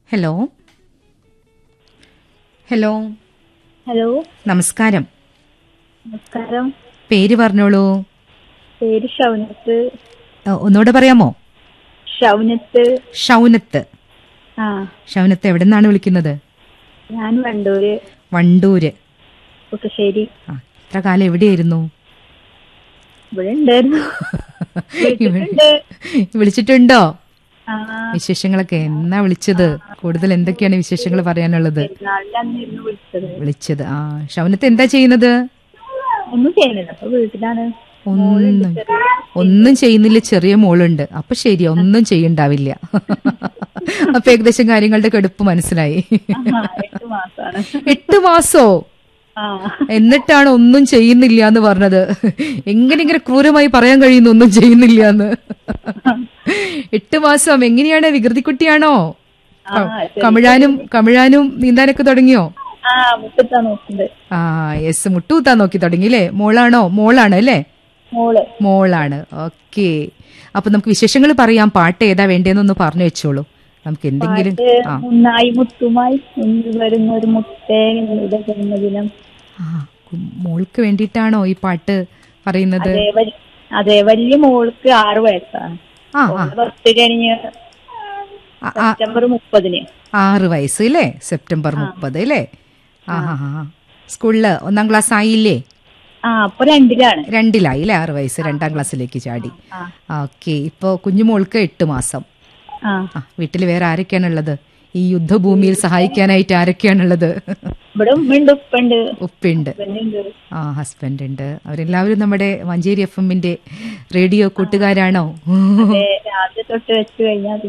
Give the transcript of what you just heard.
Hello hello hello നമസ്കാരം നമസ്കാരം പേര് പറഞ്ഞോളൂ പേര് ഷൗനത്ത് ആ, ഒന്നുകൂടെ പറയാമോ ഷൗനത്ത് ഷൗനത്ത് ആ ഷൗനത്ത് എവിടെ നിന്നാണ് വിളിക്കുന്നത് ഞാൻ വണ്ടൂര് വണ്ടൂര് പുതുശ്ശേരി ആ ഇത്ര കാലം എവിടെയായിരുന്നു ഇവിടെ ഉണ്ടായിരുന്നു വിളിച്ചിട്ടുണ്ട്. വിളിച്ചിട്ടുണ്ടോ ആ വിശേഷങ്ങളൊക്കെ എന്നാ വിളിച്ചത് കൂടുതൽ എന്തൊക്കെയാണ് വിശേഷങ്ങൾ പറയാനുള്ളത് പെരുന്നാളിന്റെ അന്നിരുന്നു വിളിച്ചത് വിളിച്ചത് ആ ഷൗനത്ത് എന്താ ചെയ്യുന്നത് ഒന്നും ചെയ്യുന്നില്ല അപ്പൊ വീട്ടിലാണ് ഒന്നും ഒന്നും ചെയ്യുന്നില്ല ചെറിയ മോളുണ്ട് അപ്പൊ ശരി ഒന്നും ചെയ്യണ്ടാവില്ല അപ്പൊ ഏകദേശം കാര്യങ്ങളുടെ കടുപ്പ് മനസ്സിലായി ആ, എട്ട് മാസാണ് എട്ട് മാസോ ആ എന്നിട്ടാണ് ഒന്നും ചെയ്യുന്നില്ല എന്ന് പറഞ്ഞത് എങ്ങനെ ഇങ്ങനെ ക്രൂരമായി പറയാൻ കഴിയുന്നു ഒന്നും ചെയ്യുന്നില്ല എന്ന് എട്ട് മാസം എങ്ങനെയാണ് വികൃതിക്കുട്ടിയാണോ ആ ശരി. കമിഴാനും കമിഴാനും നീന്താനൊക്കെ തുടങ്ങിയോ ആ മുപ്പത്താ നോക്കുന്നത് ആ യെസ് മുട്ടുകുത്താൻ നോക്കി തുടങ്ങിയില്ലേ മോളാണോ മോളാണ് അല്ലേ മോള് മോളാണ് ഓക്കെ അപ്പൊ നമുക്ക് വിശേഷങ്ങൾ പറയാം പാട്ട് ഏതാ വേണ്ടതെന്നൊന്ന് പറഞ്ഞു വെച്ചോളൂ നമുക്ക് എന്തെങ്കിലും പാട്ട് ആ മുന്നായി മുത്തുമായി മുന്നിൽ വരുന്ന ഒരു മുത്തേ എന്നിവിടെ ജന്മദിനം ആ, കു- മോൾക്ക് വേണ്ടിയിട്ടാണോ ഈ പാട്ട് പറയുന്നത് അതെ വൽ- അതെ വലിയ മോൾക്ക് ആറ് വയസ്സാണ് ആ ആ ബർത്ത് കഴിഞ്ഞ് ആ, ആ, സെപ്റ്റംബർ മുപ്പതിന് ആറ് വയസ്സ് അല്ലേ സെപ്റ്റംബർ മുപ്പത് അല്ലേ ആ ആ ആ സ്കൂളില് ഒന്നാം ക്ലാസ് ആയില്ലേ ആ അപ്പൊ രണ്ടിലാണ് രണ്ടിലായി അല്ലേ ആറ് വയസ്സ് രണ്ടാം ക്ലാസ്സിലേക്ക് ചാടി ആ ഓക്കെ ഇപ്പൊ കുഞ്ഞുമോൾക്ക് എട്ട് മാസം ആ ആ വീട്ടിൽ വേറെ ആരൊക്കെയാണുള്ളത് ഈ യുദ്ധഭൂമിയിൽ സഹായിക്കാനായിട്ട് ആരൊക്കെയാണുള്ളത് ഇവിടെ ഉമ്മയുണ്ട് ഉപ്പുണ്ട് ഉപ്പുണ്ട് ഹസ്ബൻഡുണ്ട് ആ ഹസ്ബൻഡ് ഉണ്ട് അവരെല്ലാവരും നമ്മുടെ മഞ്ചേരി എഫ് എമ്മിന്റെ റേഡിയോ കൂട്ടുകാരാണോ അതെ രാവിലെ തൊട്ട് വെച്ച് കഴിഞ്ഞാൽ